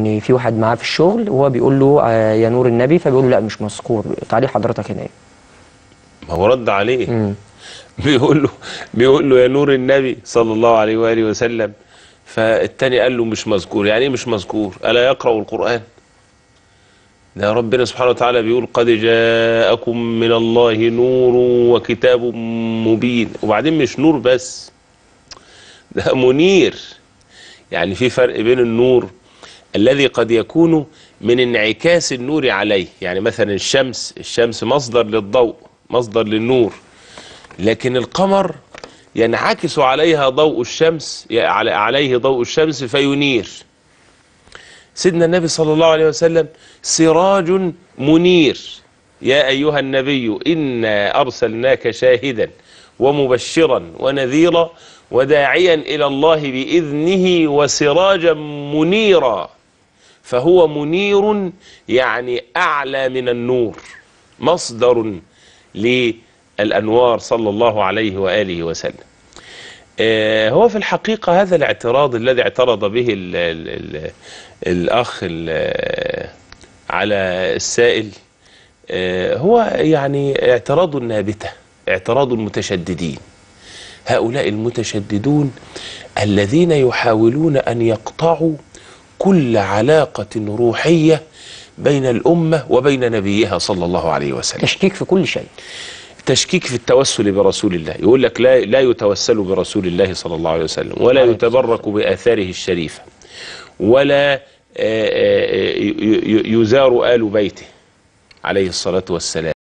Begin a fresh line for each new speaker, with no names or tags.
ان في واحد معاه في الشغل وهو بيقول له آه، يا نور النبي فبيقول له لا مش مذكور تعالي حضرتك هنا
ما هو رد عليه
مم.
بيقول له بيقول له يا نور النبي صلى الله عليه واله وسلم فالتاني قال له مش مذكور يعني ايه مش مذكور الا يقرأ القرآن ده ربنا سبحانه وتعالى بيقول قد جاءكم من الله نور وكتاب مبين وبعدين مش نور بس ده منير يعني في فرق بين النور الذي قد يكون من انعكاس النور عليه يعني مثلا الشمس الشمس مصدر للضوء مصدر للنور لكن القمر ينعكس عليها ضوء الشمس على- عليه ضوء الشمس فينير سيدنا النبي صلى الله عليه وسلم سراج منير يا أيها النبي إنا أرسلناك شاهدا ومبشرا ونذيرا وداعيا إلى الله بإذنه وسراجا منيرا فهو منير يعني أعلى من النور مصدر للأنوار صلى الله عليه وآله وسلم آه، هو في الحقيقة هذا الاعتراض الذي اعترض به ال ال ال الأخ ال- على السائل آه، هو يعني اعتراض نابتة اعتراض المتشددين هؤلاء المتشددون الذين يحاولون أن يقطعوا كل علاقة روحية بين الأمة وبين نبيها صلى الله عليه وسلم
تشكيك في كل شيء
تشكيك في التوسل برسول الله يقول لك لا لا يتوسل برسول الله صلى الله عليه وسلم ولا
عليه
يتبرك بآثاره الشريفة ولا آه، آه، ي- ي- يزار آل بيته عليه الصلاة والسلام